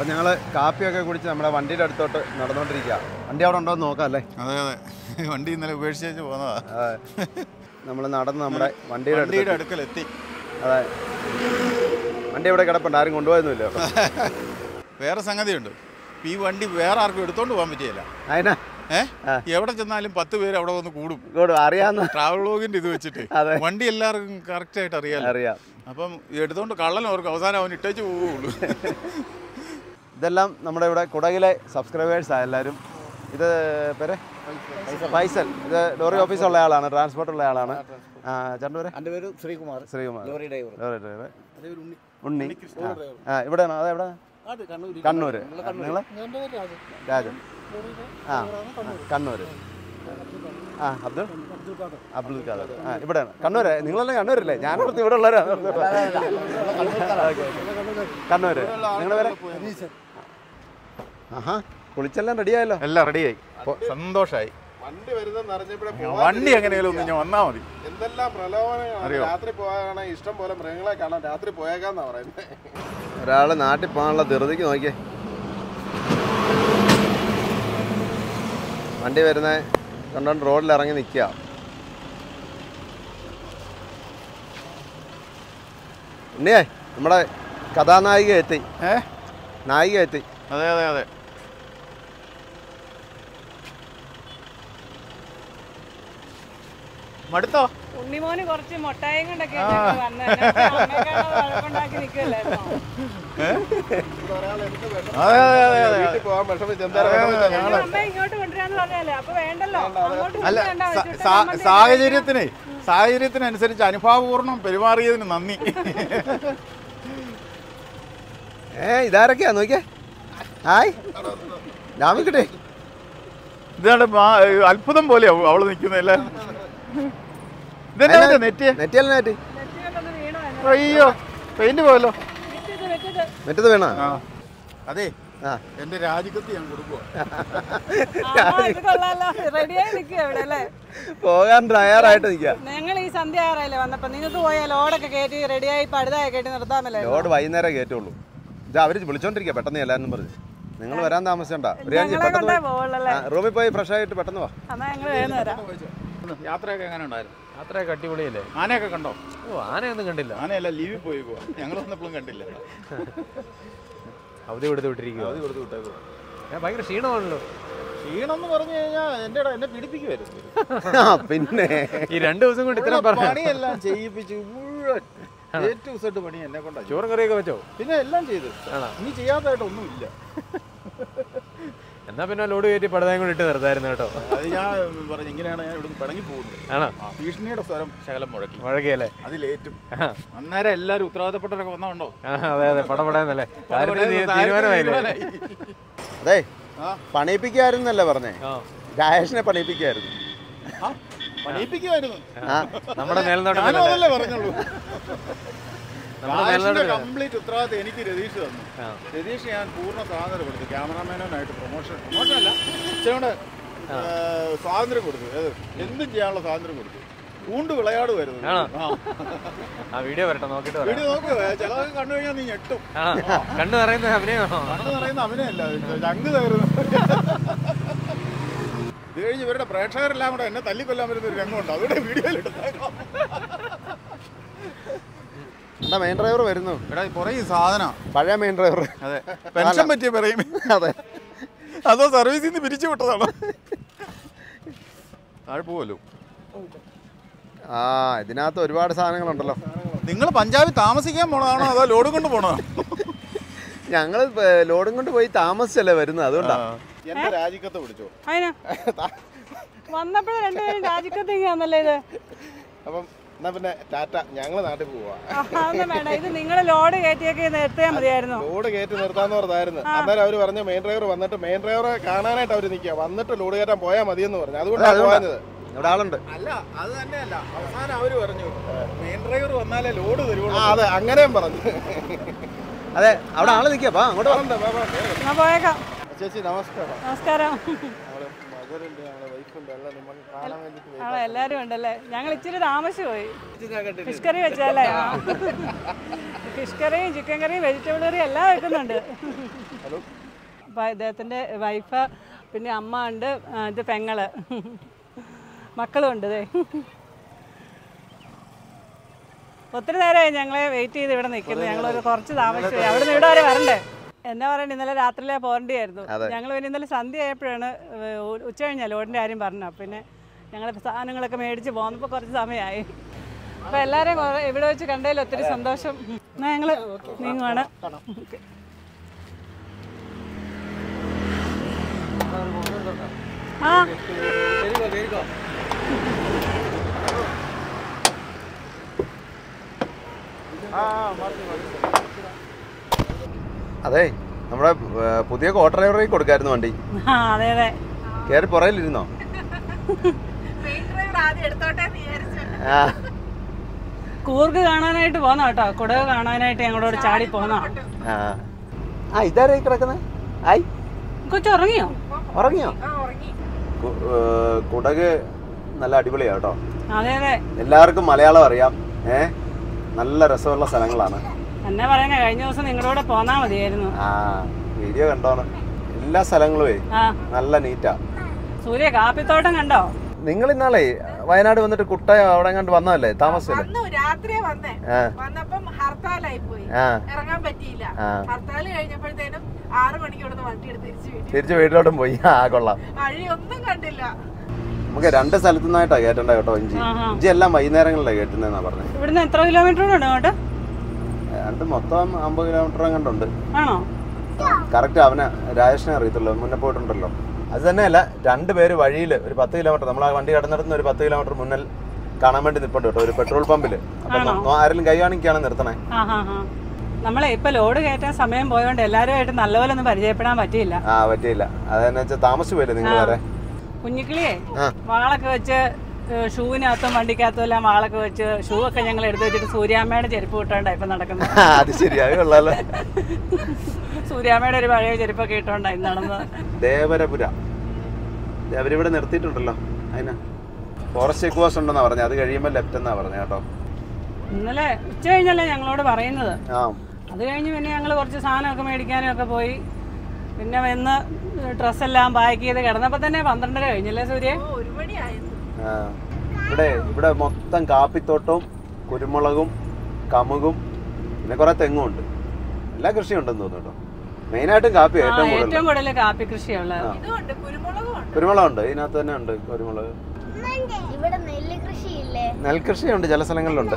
അപ്പം ഞങ്ങൾ കാപ്പിയൊക്കെ കുടിച്ച് നമ്മുടെ വണ്ടിയുടെ അടുത്തോട്ട് നടന്നുകൊണ്ടിരിക്കുക വണ്ടി അവിടെ ഉണ്ടോ എന്ന് നോക്കാം അല്ലേ അതെ അതെ വണ്ടി ഇന്നലെ ഉപേക്ഷിച്ച് പോന്നതാ നമ്മൾ നടന്ന് നമ്മുടെ വണ്ടിയുടെ വണ്ടിയുടെ അടുത്ത് അടുക്കലെത്തി അതെ വണ്ടി ഇവിടെ കിടപ്പുണ്ട് ആരും കൊണ്ടുപോയൊന്നുമില്ല കേട്ടോ വേറെ സംഗതിയുണ്ട് ഇപ്പൊ ഈ വണ്ടി വേറെ ആർക്കും എടുത്തോണ്ട് പോകാൻ പറ്റിയല്ല അതിനാ ഏഹ് എവിടെ ചെന്നാലും പത്ത് പേര് അവിടെ വന്ന് കൂടും ഇങ്ങോട്ട് അറിയാവുന്ന ട്രാവൽ വ്ളോഗിന്റെ ഇത് വെച്ചിട്ട് അതെ. വണ്ടി എല്ലാവർക്കും കറക്റ്റ് ആയിട്ട് അറിയാലോ അറിയാം അപ്പം എടുത്തോണ്ട് കള്ളൻ അവർക്ക് അവസാനം അവൻ ഇട്ടേച്ച് പോവുള്ളൂ ഇതെല്ലാം നമ്മുടെ ഇവിടെ കുടകിലെ സബ്സ്ക്രൈബേഴ്സാണ് എല്ലാവരും ഇത് പേര് ഫൈസൽ ഇത് ലോറി ഓഫീസുള്ള ആളാണ് ട്രാൻസ്പോർട്ട് ഉള്ള ആളാണ് ആ ചേട്ടൻ്റെ പേര് എൻ്റെ പേര് Sreekumar Sreekumar lorry driver lorry driver അതേ ഒരു ഉണ്ണി ഉണ്ണി ആ. ആ ഇവിടെയാണോ അതെ എവിടെ അത് കണ്ണൂർ കണ്ണൂർ നിങ്ങൾ എൻ്റെ പേര് രാജൻ രാജൻ ആ കണ്ണൂർ ആ അബ്ദുൾ അബ്ദുൽ ഖാദർ അബ്ദുൽ ഖാദർ ആ ഇവിടെയാണ് കണ്ണൂർ നിങ്ങളെല്ലാം കണ്ണൂരല്ലേ ഞാൻ ഓർത്ത് ഇവിടെ ഉള്ളവരാണ് കണ്ണൂർ നിങ്ങളുടെ പേര് ആഹാ കുളിച്ചെല്ലാം റെഡിയായല്ലോ എല്ലാം റെഡിയായി സന്തോഷമായി വണ്ടി വരുന്നെന്ന് അറിഞ്ഞപ്പോഴേ വണ്ടി എങ്ങനെയാലും ഒന്ന് ഞാൻ വന്നാൽ മതി എന്തെല്ലാം പ്രലോഭനങ്ങളാണ് അറിയോ? രാത്രി പോകാനാണ് ഇഷ്ടം പോലെ മൃഗങ്ങളെ കാണാൻ രാത്രി പോയേക്കാന്നാ പറയുന്നത് ഒരാൾ നാട്ടിൽ പോകാനുള്ള ധൃതിക്ക് നോക്കിയേ വണ്ടി വരുന്ന കണ്ടോണ്ട് റോഡിൽ ഇറങ്ങി നിൽക്കുക ഉണ്ണിയേ നമ്മുടെ കഥാനായിക എത്തി ഏ നായിക എത്തി അതെ അതെ അതെ മടുത്തോ ഉണ്ണിമോന് കുറച്ച് മുട്ടായും കൊണ്ടൊക്കെ വന്ന് വഴക്കുണ്ടാക്കി നിൽക്കല്ലായിരുന്നോ അതെ അതെ അതെ അതെ വീട്ടിൽ പോകാൻ വിഷമിച്ച് എന്താ അതെ, അതെ, ഞങ്ങള് അമ്മ ഇങ്ങോട്ട് കൊണ്ടുവരാന്ന് പറഞ്ഞല്ലേ അപ്പൊ വേണ്ടല്ലോ അങ്ങോട്ട് അല്ല കൊണ്ടുവരണ്ട, സ- വെച്ചിട്ട് സാ- നമ്മൾ സാഹചര്യത്തിനെ സാഹചര്യത്തിനനുസരിച്ച് അനുഭാവപൂർണ്ണം പെരുമാറിയതിന് നന്ദി ഏ ഇതാരൊക്കെയാ നോക്കിയേ ഹായ് രാമിക്കട്ടെ ഇതാണ് മാ- അത്ഭുതം പോലെയാവും അവള് നിൽക്കുന്നതല്ലേ ഇതെന്നാ നെറ്റ് നെറ്റിയല്ല നെറ്റ് നെറ്റിയിലൊന്ന് വീണോ എന്ന്. അയ്യോ പെയിന്റ് പോയല്ലോ വെച്ചത് വെച്ചത് നെറ്റത് വേണോ ആ അതെ ആ എന്റെ രാജിക്കത്ത് ഞാൻ കൊടുക്കുക ആ, ഇത് കൊള്ളാലോ റെഡിയായി നിൽക്കുക ഇവിടെ അല്ലേ പോകാൻ തയ്യാറായിട്ട് നിൽക്കുക ഞങ്ങൾ ഈ സന്ധ്യ ആറായില്ലേ വന്നപ്പോ നിങ്ങൾക്ക് പോയാൽ ലോഡൊക്കെ കയറ്റി റെഡിയായി പടുതായി കയറ്റി നിർത്താമല്ലേ ലോഡ് വൈകുന്നേരം കയറ്റുള്ളൂ ഇത് അവര് വിളിച്ചോണ്ടിരിക്കുക പെട്ടെന്ന് എല്ലാരും പറഞ്ഞു നിങ്ങൾ വരാൻ താമസിച്ചണ്ട ഒരു കാര്യം ചെയ്യ്, ഞങ്ങളെ പെട്ടെന്ന് കൊണ്ടേ പോയി- പോവുള്ളല്ലേ ആ, റൂമിൽ പോയി ഫ്രഷ് ആയിട്ട് പെട്ടെന്ന് വാ എന്നാ ഞങ്ങൾ വേഗം വരാം യാത്രയൊക്കെ എങ്ങനെ ഉണ്ടായിരുന്നു യാത്രയൊക്കെ അടിപൊളിയല്ലേ ആനയൊക്കെ കണ്ടോ ഓ ആനയൊന്നും കണ്ടില്ല ആനയല്ല ലീവിൽ പോയിക്കോ ഞങ്ങൾ വന്നപ്പോഴും കണ്ടില്ല അവധി കൊടുത്ത് വിട്ടിരിക്കുക അത് കൊടുത്ത് വിട്ടേക്കോ ഞാൻ ഭയങ്കര ക്ഷീണമാണല്ലോ ക്ഷീണം എന്ന് പറഞ്ഞു കഴിഞ്ഞാൽ എന്റെ എന്നെ പിടിപ്പിക്കുമായിരുന്നു ആ, പിന്നെ ഈ രണ്ട് ദിവസം കൊണ്ട് ഇത്രയും മുഴുവൻ പറഞ്ഞു പണിയെല്ലാം ചെയ്യിപ്പിച്ച് മുഴുവൻ ഏറ്റവും സെറ്റ് പണി എന്നെ കൊണ്ടാ ചോറും കറിയൊക്കെ വെച്ചോ പിന്നെ എല്ലാം ചെയ്തു ആണോ ഇനി ചെയ്യാത്തതായിട്ട് ഒന്നുമില്ല എന്നാ പിന്നെ ലോഡ് കയറ്റി പടുതായും കൂടി ഇട്ട് നിർത്തായിരുന്നു കേട്ടോ അത് ഞാൻ പറഞ്ഞു ഇങ്ങനെയാണ് ഞാൻ ഇവിടുന്ന് പിണങ്ങി പോകുന്നത് ആണോ ആ, ഭീഷണിയുടെ സ്വരം ശകലം മുഴക്കി മുഴക്കിയല്ലേ അതിലേറ്റും അന്നേരം എല്ലാവരും ഉത്തരവാദപ്പെട്ടവരൊക്കെ വന്നോണ്ടോ ആ അതെ അതെ പടപടാന്നല്ലേ കാര്യത്തിന് തീ- തീരുമാനമായില്ലേ അതെ ആ. പണിയിപ്പിക്കായിരുന്നല്ലേ പറഞ്ഞേ ആ രാജേഷിനെ പണിയിപ്പിക്കായിരുന്നു ആ പണിയിപ്പിക്കുമായിരുന്നു ആ നമ്മുടെ മേൽനോട്ടം ഞാനും അതല്ലേ പറഞ്ഞുള്ളൂ നമ്മുടെ മേൽനോട്ടം കംപ്ലീറ്റ് ഉത്തരവാദിത്തം എനിക്ക് രതീഷ് തന്നു ആ. രതീഷ് ഞാൻ പൂർണ്ണ സ്വാതന്ത്ര്യം കൊടുത്തു ക്യാമറാമാനായിട്ട് പ്രൊമോഷൻ പ്രൊമോഷൻ അല്ല ഇച്ചിരി സ്വാതന്ത്ര്യം കൊടുത്തു ഏത് എന്തും ചെയ്യാനുള്ള സ്വാതന്ത്ര്യം കൊടുത്തു പൂണ്ട് വിളയാടുമായിരുന്നു ആണോ? ആ. ആ വീഡിയോ വരട്ടെ നോക്കിട്ട് പറയാം വീഡിയോ നോക്കുക ചിലതൊക്കെ കണ്ടു കഴിഞ്ഞാൽ നീ ഞെട്ടും ആ കണ്ണു നിറയുന്ന അഭിനയമാണോ കണ്ണു പറയുന്ന അവനെയല്ല ചങ്ക് തകരുന്നു ഇത് കഴിഞ്ഞ് ഇവരുടെ പ്രേക്ഷകരെല്ലാം കൂടെ എന്നെ തല്ലിക്കൊല്ലാൻ വരുന്ന ഒരു രംഗമുണ്ട് അതുകൊണ്ട് വീഡിയോയിൽ എടുത്തേക്കാം എന്താ മെയിൻ ഡ്രൈവർ വരുന്നു എടാ കുറേ സാധനം പഴയ മെയിൻ ഡ്രൈവർ അതെ പെൻഷൻ പറ്റിയ പറയും അതെ അതോ സർവീസിൽ നിന്ന് പിരിച്ചു വിട്ടതാണോ താഴെ പോവല്ലോ ആ ഇതിനകത്ത് ഒരുപാട് സാധനങ്ങളുണ്ടല്ലോ നിങ്ങൾ പഞ്ചാബിൽ താമസിക്കാൻ പോണതാണോ അതോ ലോഡ് കൊണ്ട് പോണതാണോ ഞങ്ങൾ ലോഡും കൊണ്ട് പോയി താമസിച്ചല്ലേ വരുന്നത് അതുകൊണ്ടാ എന്റെ രാജിക്കത്ത് പിടിച്ചോ അതിനാ വന്നപ്പോഴും രണ്ടുപേരും രാജിക്കത്തേക്കാന്നല്ലേ ഇത് അപ്പം എന്നാ പിന്നെ ടാറ്റ ഞങ്ങള് നാട്ടിൽ പോവാ ആ, അതൊന്നും വേണ്ട ഇത് നിങ്ങൾ ലോഡ് കയറ്റിയൊക്കെ നിർത്തിയാൽ മതിയായിരുന്നു ലോഡ് കയറ്റി നിർത്താന്ന് പറഞ്ഞായിരുന്നു അന്നേരം അവര് പറഞ്ഞു മെയിൻ ഡ്രൈവർ വന്നിട്ട് മെയിൻ ഡ്രൈവറെ കാണാനായിട്ട് അവര് നിൽക്കുക വന്നിട്ട് ലോഡ് കയറ്റാൻ പോയാൽ മതിയെന്ന് പറഞ്ഞു അതുകൊണ്ടാണ് അതുകൊണ്ടാ. പോയത് ഇവിടെ ആളുണ്ട് അല്ല അത് തന്നെയല്ല അവസാനം അവര് പറഞ്ഞു മെയിൻ ഡ്രൈവർ വന്നാലേ ലോഡ് ആ തരുവുള്ളൂ അതെ അങ്ങനെയും പറഞ്ഞു അതെ അവിടെ ആള് നിൽക്കുക വാ അങ്ങോട്ട് വാ. എന്നാ പോയേക്കാം ചേച്ചി നമസ്കാരം നമസ്കാരം നമ്മള് ആണോ എല്ലാരും ഉണ്ടല്ലേ ഞങ്ങൾ ഇച്ചിരി താമസിച്ചു പോയി ഫിഷ് കറി വെച്ചല്ലേ ഫിഷ് കറിയും ചിക്കൻ കറിയും വെജിറ്റബിൾ കറിയും എല്ലാം വെക്കുന്നുണ്ട് അപ്പം ഇദ്ദേഹത്തിൻ്റെ വൈഫ് പിന്നെ അമ്മ ഉണ്ട് ആ, ഇത് പെങ്ങള് മക്കളും ഉണ്ട് ഇതേ ഒത്തിരി നേരമായി ഞങ്ങളെ വെയിറ്റ് ചെയ്ത് ഇവിടെ നിൽക്കുന്നു ഞങ്ങളൊരു കുറച്ച് താമസിച്ചു പോയി. അവിടുന്ന് ഇവിടെ വരെ വരണ്ടേ എന്നാ പറയണ്ട ഇന്നലെ രാത്രിയിലെ പോരേണ്ടിയായിരുന്നു ഞങ്ങൾ പിന്നെ ഇന്നലെ സന്ധ്യ ആയപ്പോഴാണ് ഏഹ്, ഉ- ഉച്ച കഴിഞ്ഞാൽ ലോഡിൻ്റെ കാര്യം പറഞ്ഞു പിന്നെ ഞങ്ങൾ സാധനങ്ങളൊക്കെ മേടിച്ച് പോന്നപ്പോൾ കുറച്ച് സമയമായി അപ്പോൾ എല്ലാവരെയും കുറെ- ഇവിടെ വെച്ച് കണ്ടതിൽ ഒത്തിരി സന്തോഷം എന്നാൽ ഞങ്ങൾ നീങ്ങുവാണ് ഓക്കെ. ആ അതെ നമ്മുടെ ഏ, പുതിയ കോ ഡ്രൈവറെ കൊടുക്കായിരുന്നു വണ്ടി ആ അതെ അതെ കയറി പുറയിലിരുന്നോ ആ കൂർഗ് കാണാനായിട്ട് പോന്ന കേട്ടോ കുടവ് കാണാനായിട്ട് ഞങ്ങളോട് ചാടി പോന്ന ആ ആ ഇതാരായി കിടക്കുന്നത് ആയി കൊച്ചുറങ്ങിയോ ഉറങ്ങിയോ കു- ഏ, കുടക് നല്ല അടിപൊളിയാ കേട്ടോ അതെ അതെ എല്ലാവർക്കും മലയാളം അറിയാം ഏ നല്ല രസമുള്ള സ്ഥലങ്ങളാണ് എന്നാ പറയുന്നേ കഴിഞ്ഞ ദിവസം നിങ്ങളോട് പോന്നാ മതിയായിരുന്നു ആ വീഡിയോ കണ്ടോണം എല്ലാ സ്ഥലങ്ങളുമേ ആ നല്ല നീറ്റാ സൂര്യ കാപ്പിത്തോട്ടം കണ്ടോ നിങ്ങൾ ഇന്നാളേ വയനാട് വന്നിട്ട് കുട്ടയ അവിടെ കണ്ട് വന്നതല്ലേ താമസിച്ചല്ലേ വന്നു രാത്രിയെ വന്നേ ആ വന്നപ്പം ഹർത്താലായി പോയി ആ ഇറങ്ങാൻ പറ്റിയില്ല ആ. ഹർത്താൽ കഴിഞ്ഞപ്പോഴത്തേനും ആറു മണിക്ക് ഇവിടുന്ന് വണ്ടി എടുത്ത് തിരിച്ചു വീട്ടിൽ തിരിച്ച് വീട്ടിലോട്ടും പോയി ആ കൊള്ളാം വഴി ഒന്നും കണ്ടില്ല നമുക്ക് രണ്ട് സ്ഥലത്തു നിന്നായിട്ടാ കേട്ടണ്ട കേട്ടോ ഇഞ്ചി ആഹാ. ഇഞ്ചി എല്ലാം വൈകുന്നേരങ്ങളിലാണ് കേട്ടുന്നതെന്നാ പറഞ്ഞത് ഇവിടുന്ന് എത്ര കിലോമീറ്റർ ഉണ്ട് അങ്ങോട്ട് രണ്ട് മൊത്തം അമ്പത് കിലോമീറ്റർ കണ്ടുണ്ട് ആണോ കറക്റ്റ് അവനെ രാജേഷിനെ അറിയത്തുള്ളൂ മുന്നേ പോയിട്ടുണ്ടല്ലോ അത് തന്നെയല്ല രണ്ട് പേര് വഴിയിൽ ഒരു പത്ത് കിലോമീറ്റർ നമ്മൾ ആ വണ്ടി കടന്നിടത്തുന്ന ഒരു പത്ത് കിലോമീറ്റർ മുന്നിൽ കാണാൻ വേണ്ടി നിൽപ്പുണ്ട് കേട്ടോ ഒരു പെട്രോൾ പമ്പിൽ അപ്പം നോ- ആരെങ്കിലും കൈ കാണിക്കുകയാണ് നിർത്തണേ ആ ഹാ ഹാ നമ്മളെ ഇപ്പൊ ലോഡ് കയറ്റാൻ സമയം പോയതുകൊണ്ട് എല്ലാവരുമായിട്ട് നല്ലപോലെ ഒന്നും പരിചയപ്പെടാൻ പറ്റിയില്ല ആ പറ്റിയില്ല അതെന്നു വെച്ചാൽ താമസിച്ചു പോയില്ലേ നിങ്ങൾ വരെ കുഞ്ഞിക്കിളിയെ ആ. വാളൊക്കെ വെച്ച് ഏഹ്, ഷൂവിനകത്തും വണ്ടിക്കകത്തും എല്ലാം വാളൊക്കെ വെച്ച് ഷൂ ഒക്കെ ഞങ്ങൾ എടുത്തു വെച്ചിട്ട് സൂര്യാമ്മയുടെ ചെരുപ്പ് കിട്ടോണ്ടാ ഇപ്പൊ നടക്കുന്നത് ആ, അത് ശരിയായി കൊള്ളാലോ സൂര്യാമ്മയുടെ ഒരു പഴയ ചെരുപ്പൊക്കെ ഇട്ടോണ്ടാ ഇന്ന് നടന്നത് ദേവരപുര ദേ, അവരിവിടെ നിർത്തിയിട്ടുണ്ടല്ലോ അതിനാ ഫോറസ്റ്റ് ചെക്ക് പോസ്റ്റ് ഉണ്ടെന്നാ പറഞ്ഞത് അത് കഴിയുമ്പോൾ ലെഫ്റ്റ് എന്നാ പറഞ്ഞത് കേട്ടോ ഇന്നലെ ഉച്ച കഴിഞ്ഞല്ലേ ഞങ്ങളോട് പറയുന്നത് ആ അത് കഴിഞ്ഞ് പിന്നെ ഞങ്ങൾ കുറച്ച് സാധനമൊക്കെ മേടിക്കാനും ഒക്കെ പോയി പിന്നെ വന്ന് ഡ്രസ്സെല്ലാം പാക്ക് ചെയ്ത് കിടന്നപ്പോൾ തന്നെ പന്ത്രണ്ടര കഴിഞ്ഞല്ലേ സൂര്യ ഓ, ഒരു മണിയായിരുന്നു ആ. ഇവിടെ ഇവിടെ മൊത്തം കാപ്പിത്തോട്ടവും കുരുമുളകും കമുകും പിന്നെ കുറെ തെങ്ങും ഉണ്ട് എല്ലാ കൃഷിയും ഉണ്ടെന്ന് തോന്നുന്നു കേട്ടോ മെയിനായിട്ടും കാപ്പി ആ, ഏറ്റവും കൂടുതൽ ഏറ്റവും കൂടുതൽ കാപ്പി കൃഷിയുള്ളത് ഇതുണ്ട് കുരുമുളകും ഉണ്ട് കുരുമുളക് ഉണ്ട് ഇതിനകത്ത് തന്നെ ഉണ്ട് കുരുമുളക് ഇവിടെ നെല്ല് കൃഷിയില്ലേ നെൽകൃഷിയുണ്ട് ചില സ്ഥലങ്ങളിലുണ്ട്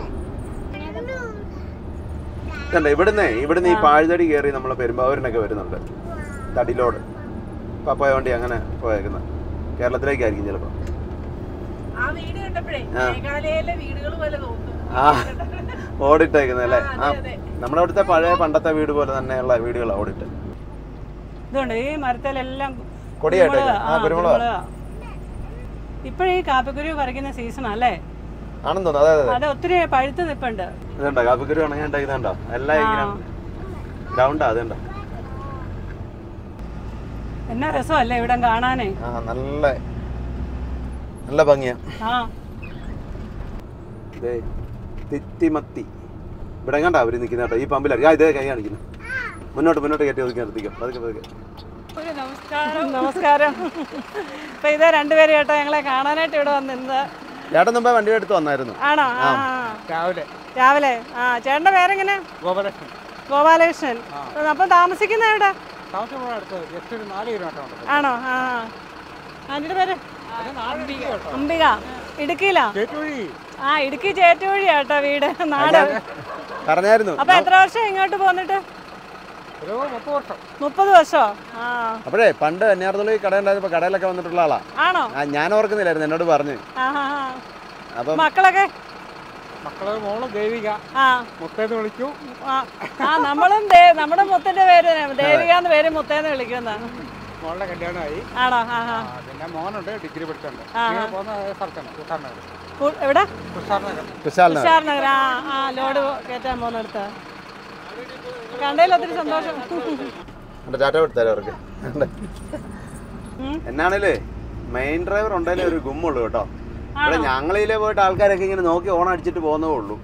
ഇതുണ്ട് ഇവിടുന്ന് ഇവിടുന്ന് ഈ പാഴ്തടി കയറി നമ്മൾ പെരുമ്പാവൂരിനൊക്കെ വരുന്നുണ്ട് തടിലോട് പപ്പായ വണ്ടി അങ്ങനെ പോയേക്കുന്നത് കേരളത്തിലേക്കായിരിക്കും ചിലപ്പോൾ ആ വീട് കണ്ടപ്പോഴേ ആ. മേഘാലയയിലെ വീടുകൾ പോലെ തോന്നുന്നു ആ ഓടിട്ടേക്കുന്നത് അല്ലേ ആ, ആ അതെ, അതെ. നമ്മുടെ അവിടുത്തെ പഴയ പണ്ടത്തെ വീട് പോലെ തന്നെയുള്ള വീടുകളാണ് ഓടിട്ട് ഇതുണ്ട് ഈ മരത്തിലെല്ലാം കൊടിയായിട്ട് കുരുമുളകാ. ആ കുരുമുളക് കുരുമുളകാ. ഇപ്പോഴീ കാപ്പിക്കുരു പറിക്കുന്ന സീസൺ അല്ലേ ആണെന്ന് തോന്നുന്നു അതെ അതെ അത് ഒത്തിരി പഴുത്ത് നിപ്പുണ്ട് ഇതുണ്ടോ കാപ്പിക്കുരു ഉണങ്ങി ഉണ്ടാക്കുന്നുണ്ടോ എല്ലാം ഇങ്ങനെ ഗ്രൗണ്ടാ അതുണ്ടോ എന്നാ രസമല്ലേ ഇവിടെ കാണാനേ ആ നല്ല നല്ല ഭംഗിയാ ആ ദേ, തിത്തിമത്തി ഇവിടെ കണ്ടാ അവര് നിൽക്കുന്ന കേട്ടോ ഈ പമ്പിലായിരിക്കും ആ ഇതേ കൈ കാണിക്കുന്നു മുന്നോട്ട് മുന്നോട്ട് കയറ്റി ഒതുക്കി നിർത്തിക്കാം പതുക്കെ പതുക്കെ ഒരു നമസ്കാരം നമസ്കാരം ഇപ്പൊ ഇതേ രണ്ടുപേര് കേട്ടോ ഞങ്ങളെ കാണാനായിട്ട് ഇവിടെ വന്ന് നിന്ന് ചേട്ടൻ മുമ്പേ വണ്ടി എടുത്ത് വന്നായിരുന്നു ആണോ ആ രാവിലെ രാവിലെ ആ ചേട്ടന്റെ പേരെങ്ങനെ ഗോപാലകൃഷ്ണൻ ഗോപാലകൃഷ്ണൻ അപ്പം താമസിക്കുന്ന എവിടെ താമസം ഇവിടെ അടുത്ത് ജസ്റ്റ് ഒരു നാല് കിലോമീറ്റർ ഉണ്ട് ആണോ ആ ആന്റിയുടെ പേര് അംബിക ഇടുക്കിയിലാ ചേറ്റുവഴി ആ ഇടുക്കി ചേറ്റുവഴിയാ കേട്ടോ വീട് നാട് പറഞ്ഞായിരുന്നു അപ്പൊ എത്ര വർഷം ഇങ്ങോട്ട് പോന്നിട്ട് ഒരു മുപ്പത് വർഷം മുപ്പത് വർഷോ ആ അപ്പോഴേ പണ്ട് കന്യാർത്തുള്ളി കട ഉണ്ടായപ്പോ കടയിലൊക്കെ വന്നിട്ടുള്ള ആളാ ആണോ ആ ഞാൻ ഓർക്കുന്നില്ലായിരുന്നു എന്നോട് പറഞ്ഞു ആ ആ ആ. അപ്പം മക്കളൊക്കെ മക്കളെ മോള് ദേവിക ആ മുത്തേന്ന് വിളിക്കൂ ആ ആ നമ്മളും ദേ- നമ്മുടെ മുത്തിന്റെ പേര് തന്നെ. ദേവിക എന്ന് പേര് മുത്തേന്ന് വിളിക്കുന്ന മോളുടെ കല്യാണമായി ആണോ ആ ആ ആ, പിന്നെ മോനുണ്ട് ഡിഗ്രി പഠിച്ചുണ്ട് ആ, നിങ്ങൾ ആ. പോകുന്ന സ്ഥലത്താണ് തുഷാർ നഗർ കു- എവിടെ തുഷാർ നഗർ കുശാലിന് തുഷാർ നഗർ ആ ആ ലോഡ് കയറ്റാൻ പോകുന്നിടത്ത് കണ്ടതിൽ ഒത്തിരി സന്തോഷം എന്റെ ടാറ്റ കൊടുത്താലോ അവർക്ക് ഉം. എന്നാണേലേ മെയിൻ ഡ്രൈവർ ഉണ്ടെങ്കിലേ ഒരു ഗുമ്മുള്ളൂ കേട്ടോ ഇവിടെ ഞങ്ങളിലെ പോയിട്ട് ആൾക്കാരൊക്കെ ഇങ്ങനെ നോക്കി ഓൺ അടിച്ചിട്ട് പോകുന്നേ ഉള്ളൂ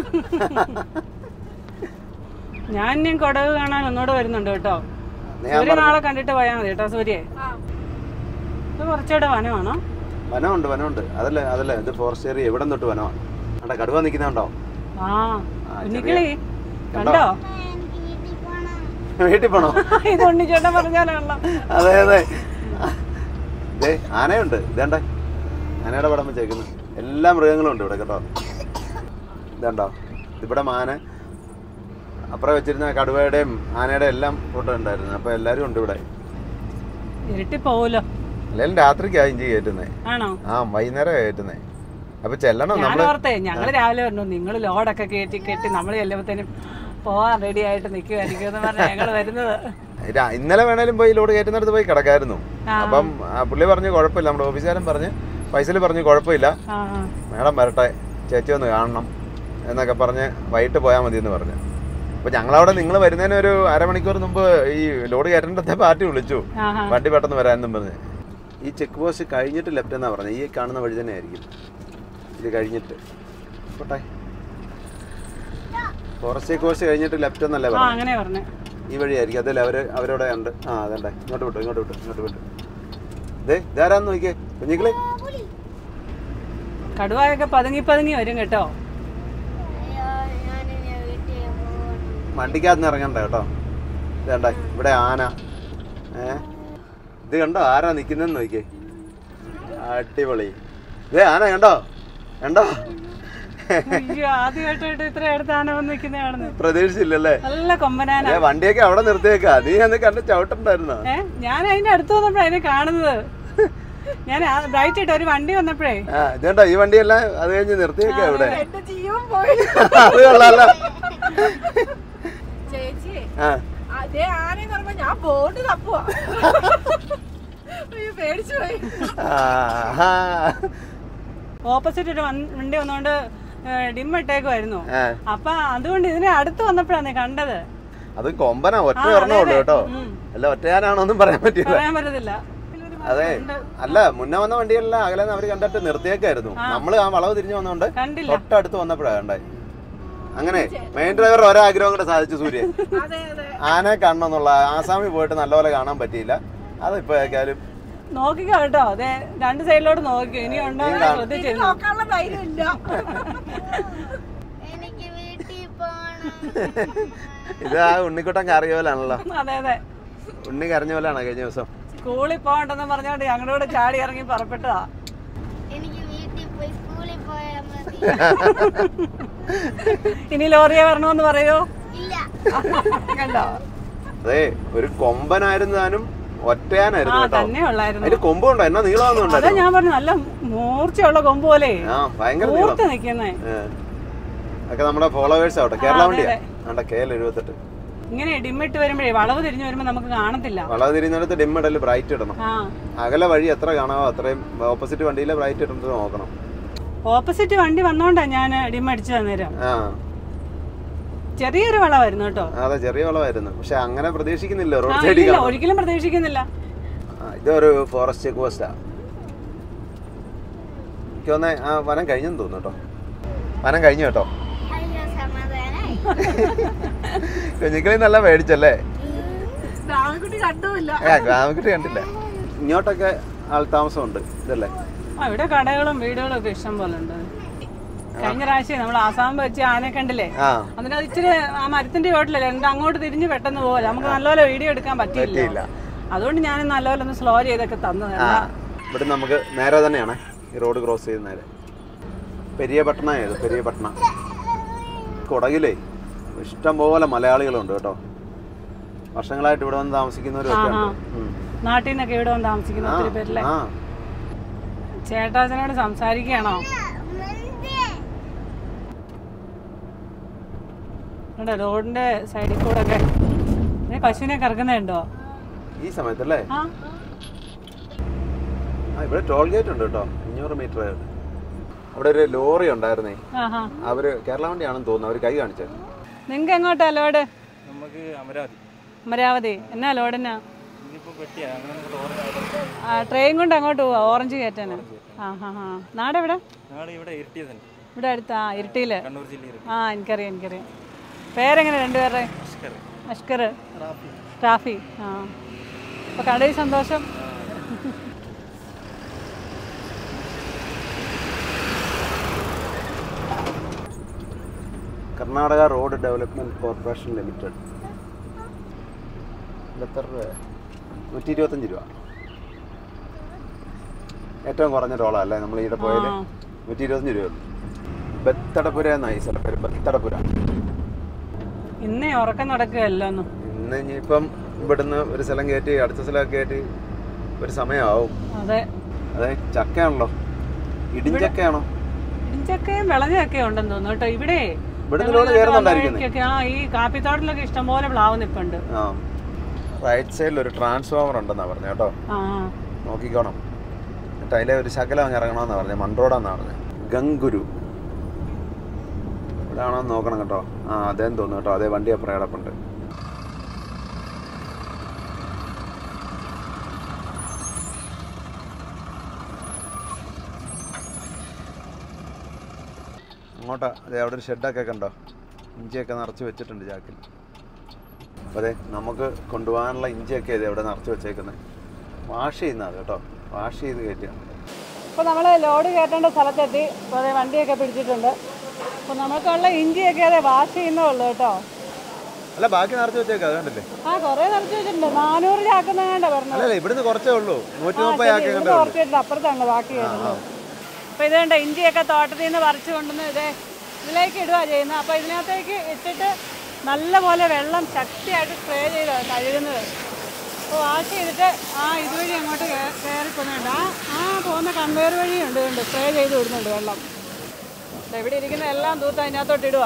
ഞാൻ ഇനിയും കൊടക് കാണാൻ ഒന്നുകൂടെ വരുന്നുണ്ട് കേട്ടോ ഞാൻ സൂര്യ പറഞ്ഞു, നാളെ കണ്ടിട്ട് പോയാൽ മതി കേട്ടോ സൂര്യ ഇത് കുറച്ചുകൂടെ വനമാണോ വനമുണ്ട് വനമുണ്ട് അതല്ലേ അതല്ലേ ഇത് ഫോറസ്റ്റ് ഏരിയ എവിടെ തൊട്ട് വനമാണ് അവിടെ കടുവ നിൽക്കുന്നുണ്ടോ ആ ആ, ഉണ്ണിക്കിളി കണ്ടോ? കണ്ടോ എനിക്ക് വീട്ടിൽ പോണം വീട്ടിൽ പോണോ ഇത് ഉണ്ണിച്ചേട്ടൻ പറഞ്ഞാലാണല്ലോ അതെ അതെ ദേ ആനയുണ്ട് ഇതേണ്ടേ ആനയുടെ പടം വെച്ചേക്കുന്നു എല്ലാ മൃഗങ്ങളും ഉണ്ട് ഇവിടെ കേട്ടോ ഇതുണ്ടോ ഇവിടെ മാന അപ്പുറം വെച്ചിരുന്ന കടുവയുടെയും ആനയുടെയും എല്ലാം ഫോട്ടോ ഉണ്ടായിരുന്നു അപ്പൊ എല്ലാരും ഉണ്ട് ഇവിടെ ഇരുട്ടി പോവുമല്ലോ അല്ലെങ്കിൽ രാത്രിക്കായി ഇഞ്ചി കയറ്റുന്നേ ആണോ ആ വൈകുന്നേരം കയറ്റുന്നേ അപ്പൊ ചെല്ലണം ഞാൻ നമ്മള് ഓർത്തേ ഞങ്ങള് രാവിലെ പറഞ്ഞു നിങ്ങൾ ലോഡൊക്കെ കയറ്റി കെട്ടി നമ്മൾ ചെല്ലുമ്പത്തേനും പോവാൻ റെഡി ആയിട്ട് നിൽക്കുമായിരിക്കും എന്ന് പറഞ്ഞ ഞങ്ങൾ വരുന്നത് രാ- ഇന്നലെ വേണേലും പോയി ലോഡ് കയറ്റുന്നിടത്ത് പോയി കിടക്കായിരുന്നു ആ. അപ്പം ആ, പുള്ളി പറഞ്ഞു കുഴപ്പമില്ല നമ്മുടെ ഓഫീസുകാരൻ പറഞ്ഞ് പൈസയിൽ പറഞ്ഞു കുഴപ്പമില്ല ആ ആ. മേഡം വരട്ടെ ചേച്ചി ഒന്ന് കാണണം എന്നൊക്കെ പറഞ്ഞ് വൈകിട്ട് പോയാൽ മതി എന്ന് പറഞ്ഞു അപ്പോൾ ഞങ്ങളവിടെ നിങ്ങൾ വരുന്നതിന് ഒരു അരമണിക്കൂർ മുമ്പ് ഈ ലോഡ് കയറ്റേണ്ടത്തെ പാർട്ടി വിളിച്ചു ആഹാ. വണ്ടി പെട്ടെന്ന് വരാമെന്നും പറഞ്ഞ് ഈ ചെക്ക് പോസ്റ്റ് കഴിഞ്ഞിട്ട് ലെഫ്റ്റ് എന്നാ പറഞ്ഞത് ഈ കാണുന്ന വഴി തന്നെ ആയിരിക്കും ഇത് കഴിഞ്ഞിട്ട് പോട്ടെ ഫോറസ്റ്റ് ചെക്ക് പോസ്റ്റ് കഴിഞ്ഞിട്ട് ലെഫ്റ്റ് എന്നല്ലേ ആ പറഞ്ഞത് അങ്ങനെ പറഞ്ഞു ഈ വഴിയായിരിക്കും അതിൽ അവർ അവരവിടെ ഉണ്ട് ആ അതണ്ടേ ഇങ്ങോട്ട് വിട്ടു ഇങ്ങോട്ട് വിട്ടു ഇങ്ങോട്ട് വിട്ടു ദേ ഇതാരാന്ന് നോക്കിയേ കുഞ്ഞിക്കിളി കടുവായൊക്കെ പതുങ്ങി പതുങ്ങി വരും കേട്ടോ അയ്യോ ഞാനിനി വീട്ടിൽ പോകണം വണ്ടിക്കകത്ത് നിന്ന് ഇറങ്ങണ്ട കേട്ടോ ഇതേണ്ട ഇവിടെ ആന ഏ ഇത് കണ്ടോ ആരാ നിൽക്കുന്നെന്ന് നോക്കിയേ അടിപൊളി ഇതേ ആന കണ്ടോ കണ്ടോ അയ്യോ ആദ്യമായിട്ടായിട്ട് ഇത്ര അടുത്ത് ആന വന്ന് നിൽക്കുന്ന കാണുന്നത് പ്രതീക്ഷിച്ചില്ലല്ലേ നല്ല കൊമ്പനാന ഏ വണ്ടിയൊക്കെ അവിടെ നിർത്തിയേക്കാ നീ അന്ന് കണ്ട് ചവിട്ടുണ്ടായിരുന്നോ ഏ ഞാൻ അതിന്റെ അടുത്ത് വന്നപ്പോഴാ അതിനെ കാണുന്നത് ഞാൻ ബ്രൈറ്റ് ഇട്ട് ഒരു വണ്ടി വന്നപ്പോഴേ ആ ഇതേണ്ടോ ഈ വണ്ടിയെല്ലാം അത് കഴിഞ്ഞ് നിർത്തിയേക്കാ ഇവിടെ എന്റെ ജീവൻ പോയി അത് കൊള്ളാലോ ചേച്ചി ആ അതേ ആനയെന്ന് പറയുമ്പോ ഞാൻ ബോർഡ് തപ്പുവാ അയ്യോ പേടിച്ചു പോയി ആ ഓപ്പോസിറ്റ് ഒരു വൺ- വണ്ടി വന്നുകൊണ്ട് ഡിം ഇട്ടേക്കുമായിരുന്നു ആ. അപ്പൊ അതുകൊണ്ട് ഇതിനെ അടുത്ത് വന്നപ്പോഴാണ് കണ്ടത് അത് കൊമ്പനാ ഒറ്റ ആ, അതെ, ഒരെണ്ണമുള്ളൂ അതെ. കേട്ടോ ഉം. അല്ല ഒറ്റയാനാണോന്നും പറയാൻ പറ്റില്ല പറയാൻ പറ്റത്തില്ല അതെ അല്ല മുന്നേ വന്ന വണ്ടികളെല്ലാം അകലെ അവർ കണ്ടിട്ട് നിർത്തിയേക്കായിരുന്നു നമ്മൾ ആ വളവ് തിരിഞ്ഞു വന്നോണ്ട് കണ്ടില്ല തൊട്ടടുത്ത് വന്നപ്പോഴാ കണ്ടായി അങ്ങനെ മെയിൻ ഡ്രൈവർ ഒരാഗ്രഹം കൂടെ സാധിച്ചു സൂര്യൻ അതെ അതെ ആനയെ കാണണമെന്നുള്ള ആസാമിൽ പോയിട്ട് നല്ലപോലെ കാണാൻ പറ്റിയില്ല അതിപ്പോ ഏക്കാലും നോക്കിക്കോ കേട്ടോ അതെ രണ്ട് സൈഡിലോട്ട് നോക്കിക്കോ ഇനി ഉണ്ടോ എന്ന് കാണും. ശ്രദ്ധിച്ചിരുന്നു നോക്കാനുള്ള ധൈര്യം ഇല്ല എനിക്ക് വീട്ടിൽ പോകണം ഇത് ആ ഉണ്ണിക്കുട്ടൻ കറിയ പോലാണല്ലോ അതെ അതെ ഉണ്ണി കരഞ്ഞ പോലെയാണോ കഴിഞ്ഞ ദിവസം സ്കൂളിൽ പോകണ്ടെന്ന് പറഞ്ഞോണ്ട് ഞങ്ങളുടെ കൂടെ ചാടി ഇറങ്ങി പുറപ്പെട്ടതാ എനിക്ക് വീട്ടിൽ പോയി സ്കൂളിൽ പോയാൽ മതി ഇനി ലോറിയെ വരണമെന്ന് പറയോ ഇല്ല കണ്ടോ അതെ ഒരു കൊമ്പനായിരുന്നു താനും ആ ഒറ്റയാനായിരുന്നു കേട്ടോ തന്നെ ഉള്ളായിരുന്നു അതിന് കൊമ്പുണ്ടോ എന്നാ നീളമൊന്നും അതാ ഉണ്ടായിരുന്നു ഞാൻ പറഞ്ഞു നല്ല മൂർച്ചയുള്ള കൊമ്പ് പോലെ ആ ഭയങ്കര നീളം കൂർത്ത് നിക്കുന്നേ ഏ. ഒക്കെ നമ്മുടെ ഫോളോവേഴ്സ് ആവട്ടെ കേരള അതെ, വണ്ടിയാ അതെ. ആണ്ട കെ എൽ എഴുപത്തെട്ട് ഇങ്ങനെ ഡിമ്മിട്ട് വരുമ്പോഴേ വളവ് തിരിഞ്ഞു വരുമ്പോ നമുക്ക് കാണത്തില്ല വളവ് തിരിയുന്നിടത്ത് ഡിം ഇടൽ ബ്രൈറ്റ് ഇടണം ആ അകലെ വഴി എത്ര കാണാമോ അത്രയും ഓപ്പോസിറ്റ് വണ്ടിയിലെ ബ്രൈറ്റ് ഇട്ടിട്ട് നോക്കണം ഓപ്പോസിറ്റ് വണ്ടി വന്നോണ്ടാ ഞാൻ ഡിം അടിച്ചു തന്നേരം ആ ചെറിയൊരു വളവായിരുന്നു കേട്ടോ അതെ ചെറിയ വളവായിരുന്നു പക്ഷെ അങ്ങനെ പ്രതീക്ഷിക്കുന്നില്ല ആ, റോഡ് സൈഡിൽ ഇല്ലില്ല, കാണാം ഒരിക്കലും പ്രതീക്ഷിക്കുന്നില്ല ആ, ഇതൊരു ഫോറസ്റ്റ് ചെക്ക് പോസ്റ്റാ എനിക്ക് തോന്നേ ആ വനം കഴിഞ്ഞെന്ന് തോന്നുന്നു കേട്ടോ വനം കഴിഞ്ഞു കേട്ടോ അയ്യോ സമാധാനായി കുഞ്ഞിക്കളി നല്ല മേടിച്ചല്ലേ രാമൻകുട്ടി കണ്ടുമില്ല ഏ ഗ്രാമക്കുട്ടി കണ്ടില്ല ഇങ്ങോട്ടൊക്കെ ആൾ താമസമുണ്ട് ഇതല്ലേ ആ ഇവിടെ കടകളും വീടുകളും ഒക്കെ ഇഷ്ടം പോലെ ഉണ്ട് കഴിഞ്ഞ പ്രാവശ്യം നമ്മൾ ആസാം വെച്ച് ആനയെ കണ്ടില്ലേ ആ അതിനകത്ത് ഇച്ചിരി ആ മരത്തിന്റെ ചോട്ടിലല്ലേ എന്നിട്ട് അങ്ങോട്ട് തിരിഞ്ഞ് പെട്ടെന്ന് പോലെ നമുക്ക് നല്ലപോലെ വീഡിയോ എടുക്കാൻ പറ്റിയില്ല. പറ്റിയില്ല അതുകൊണ്ട് ഞാൻ നല്ലപോലെ ഒന്ന് സ്ലോ ചെയ്തൊക്കെ തന്നത് ആ ഇവിടെ നമുക്ക് നേരെ തന്നെയാണ് ഈ റോഡ് ക്രോസ് ചെയ്ത് നേരെ പെരിയ പട്ടണ ഏത് പെരിയ പട്ടണ കുടകിലേ ഇഷ്ടം പോലെ മലയാളികളുണ്ട് കേട്ടോ വർഷങ്ങളായിട്ട് ഇവിടെ വന്ന് താമസിക്കുന്നവരൊക്കെ ആഹാ. ഉണ്ട് ഉം. നാട്ടിൽ നിന്നൊക്കെ ഇവിടെ വന്ന് താമസിക്കുന്ന ആ, ഒത്തിരി പേരല്ലേ ആ ചേട്ടാച്ചനോട് സംസാരിക്കുകയാണോ ഇവിടെ റോഡിന്റെ സൈഡിൽ കൂടെ ഒക്കെ ദേ പശുവിനെ കറക്കുന്നുണ്ടോ ഈ സമയത്തല്ലേ ആ ആ ഇവിടെ ടോൾ ഗേറ്റ് ഉണ്ട് കേട്ടോ അഞ്ഞൂറ് മീറ്റർ അവിടെ ഒരു ലോറി ഉണ്ടായിരുന്നേ ആഹാ അവര് കേരള വണ്ടിയാണെന്ന് തോന്നുന്നു അവര് കൈ കാണിച്ചത് നിങ്ങക്ക് എങ്ങോട്ടാ ലോഡ് നമുക്ക് അമരാവതി അമരാവതി എന്നാ ലോഡിനാ ഇനിയിപ്പോൾ ആ ട്രെയിൻ കൊണ്ട് അങ്ങോട്ട് പോവാ ഓറഞ്ച് കയറ്റാന് ആ ഹാ ഹാ നാടെവിടെ നാളെ ഇവിടെ ഇരട്ടിയ തന്നെ ഇവിടെ അടുത്ത് ആ ഇരുട്ടിയില് കണ്ണൂർ ജില്ലയിൽ ആ എനിക്കറിയാം എനിക്കറിയാം പേരെങ്ങനെ രണ്ടുപേരുടെ അഷ്കർ റാഫി ആ അപ്പോൾ കടയിൽ സന്തോഷം Karnataka road development corporation limited എത്ര രൂപ നൂറ്റി ഇരുപത്തഞ്ച് രൂപ ഏറ്റവും കുറഞ്ഞ ടോളാ അല്ലേ നമ്മൾ ഈടെ പോയാൽ ആ. നൂറ്റി ഇരുപത്തഞ്ച് രൂപ ബത്തടപുര എന്നായി സ്ഥലം പേര് ബത്തടപുര ഇന്നേ ഉറക്കം നടക്കുകയല്ലോ ഒന്നും ഇന്ന് ഇനിയിപ്പം ഇവിടുന്ന് ഒരു സ്ഥലം കയറ്റി അടുത്ത സ്ഥലം കയറ്റി ഒരു സമയമാവും അതെ അതെ ചക്കയാണല്ലോ ഇടിഞ്ചക്കയാണോ ഇടിഞ്ചക്കയും വിളഞ്ഞൊക്കെ ഉണ്ടെന്ന് തോന്നുന്നു കേട്ടോ ഇവിടെ ഇവിടുന്ന് ഞങ്ങൾ ലോഡ് കയറുന്നുണ്ടായിരിക്കുന്നത് വഴിക്കൊക്കെ, ആ ഈ കാപ്പിത്തോട്ടിലൊക്കെ ഇഷ്ടംപോലെ പ്ലാവ് നിൽപ്പുണ്ട് ആ റൈറ്റ് സൈഡിൽ ഒരു ട്രാൻസ്ഫോമർ ഉണ്ടെന്നാ പറഞ്ഞു കേട്ടോ ആ നോക്കിക്കോണം എന്നിട്ട് അതിലെ ഒരു ശകലം അങ്ങ് ഇറങ്ങണമെന്നാ പറഞ്ഞത് മൺറോഡാന്നാ പറഞ്ഞത് ഗംഗുരു ഇവിടെ ആണോ എന്ന് നോക്കണം കേട്ടോ ആ അതേന്ന് തോന്നുന്നു കേട്ടോ അതേ വണ്ടി അപ്പുറം കിടപ്പുണ്ട് അങ്ങോട്ടാ അതെ അവിടെ ഒരു ഷെഡൊക്കെ കണ്ടോ ഇഞ്ചിയൊക്കെ നിറച്ച് വെച്ചിട്ടുണ്ട് ചാക്കിൽ അപ്പോൾ അതെ നമുക്ക് കൊണ്ടുപോകാനുള്ള ഇഞ്ചിയൊക്കെ ഇത് ഇവിടെ നിറച്ച് വെച്ചേക്കുന്നത് വാഷ് ചെയ്യുന്നത് കേട്ടോ വാഷ് ചെയ്ത് കയറ്റിയാണ് അപ്പോൾ നമ്മൾ ലോഡ് കയറ്റേണ്ട സ്ഥലത്തെത്തി അപ്പോൾ അതെ വണ്ടിയൊക്കെ പിടിച്ചിട്ടുണ്ട് അപ്പോൾ നമുക്കുള്ള ഇഞ്ചിയൊക്കെ അതെ വാഷ് ചെയ്യുന്നേ ഉള്ളൂ കേട്ടോ അല്ല ബാക്കി നിറച്ച് വെച്ചേക്കാം അത് കണ്ടില്ലേ ആ കുറേ നിറച്ച് വെച്ചിട്ടുണ്ട് നാനൂറ് ചാക്കുന്നതാണ്ട പറഞ്ഞത് അല്ലല്ല ഇവിടുന്ന് കുറച്ചേ ഉള്ളൂ നൂറ്റി ആ, മുപ്പത് ശരി, ആക്കി ഇവിടുന്ന് കുറച്ച് വെച്ചിട്ട് അപ്പുറത്താണ് ബാക്കി വരുന്നത് അപ്പോൾ ഇത് കണ്ട ഇഞ്ചിയൊക്കെ തോട്ടത്തിൽ നിന്ന് പറിച്ചു കൊണ്ടുവന്ന് ഇതേ ഇതിലേക്ക് ഇടുക ചെയ്യുന്നത് അപ്പോൾ ഇതിനകത്തേക്ക് ഇട്ടിട്ട് നല്ലപോലെ വെള്ളം ശക്തിയായിട്ട് സ്പ്രേ ചെയ്ത് കഴുകുന്നത് അപ്പോൾ വാഷ് ചെയ്തിട്ട് ആ ഇതുവഴി അങ്ങോട്ട് കേ- കയറി പോകുന്നുണ്ട് ആ ആ പോകുന്ന കൺവെയർ വഴിയുണ്ട് ഉണ്ട് സ്പ്രേ ചെയ്ത് വിടുന്നുണ്ട് വെള്ളം ദേ ഇവിടെ ഇരിക്കുന്ന എല്ലാം തൂത്ത് അതിനകത്തോട്ട് ഇടുക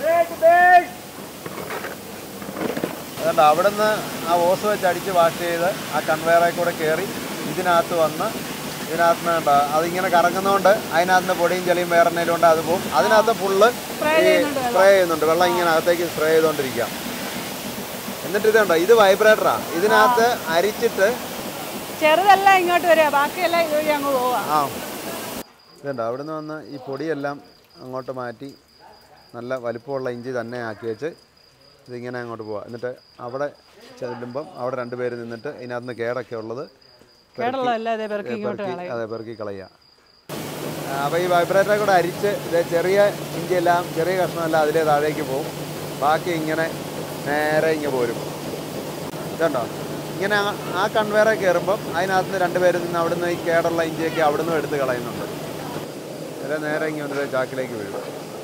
അതുകൊണ്ട് അവിടുന്ന് ആ ഓസ് വെച്ച് അടിച്ച് വാഷ് ചെയ്ത് ആ കൺവെയറിൽ കൂടെ കയറി ഇതിനകത്ത് വന്ന് ഇതിനകത്ത് നിന്ന് കണ്ടോ അതിങ്ങനെ കറങ്ങുന്നതുകൊണ്ട് അതിനകത്ത് നിന്ന് പൊടിയും ചെളിയും വേറെ എന്തെങ്കിലും ഉണ്ട് അത് പോകും അതിനകത്ത് ഫുള്ള് Spray ഈ ചെയ്യുന്നുണ്ട് സ്പ്രേ ചെയ്യുന്നുണ്ട് വെള്ളം ഇങ്ങനെ അകത്തേക്ക് സ്പ്രേ ചെയ്തുകൊണ്ടിരിക്കാം എന്നിട്ട് ഇതുണ്ടോ ഇത് വൈബ്രേറ്ററാ ഇതിനകത്ത് അരിച്ചിട്ട് ചെറുതെല്ലാം ഇങ്ങോട്ട് വരിക ബാക്കിയെല്ലാം ഇതുവഴി അങ്ങ് പോവുക ആ ഇതുണ്ടോ അവിടുന്ന് വന്ന് ഈ പൊടിയെല്ലാം അങ്ങോട്ട് മാറ്റി നല്ല വലിപ്പമുള്ള ഇഞ്ചി തന്നെ ആക്കി വെച്ച് ഇതിങ്ങനെ അങ്ങോട്ട് പോവാം എന്നിട്ട് അവിടെ ചെല്ലുമ്പം അവിടെ രണ്ട് പേര് നിന്നിട്ട് ഇതിനകത്ത് നിന്ന് കേടൊക്കെ ഉള്ളത് പെറുക്കി- കേടുള്ളതല്ല അതേ പെറുക്കി ഇങ്ങോട്ട് പെറുക്കി കളയും അതെ പെറുക്കി കളയുക അപ്പോൾ ഈ വൈബ്രേറ്ററെ കൂടെ അരിച്ച് ഇത് ചെറിയ ഇഞ്ചിയെല്ലാം ചെറിയ കഷ്ണമെല്ലാം അതിലേ താഴേക്ക് പോകും ബാക്കി ഇങ്ങനെ നേരെ ഇങ്ങനെ പോരും ഇതുണ്ടോ ഇങ്ങനെ ആ- ആ കൺവെയറെ കയറുമ്പം അതിനകത്ത് നിന്ന് രണ്ടുപേരും നിന്ന് അവിടുന്ന് ഈ കേടുള്ള ഇഞ്ചിയൊക്കെ അവിടുന്ന് എടുത്ത് കളയുന്നുണ്ട് നേരെ നേരെ ഇങ്ങനെ ചാക്കിലേക്ക് വീഴും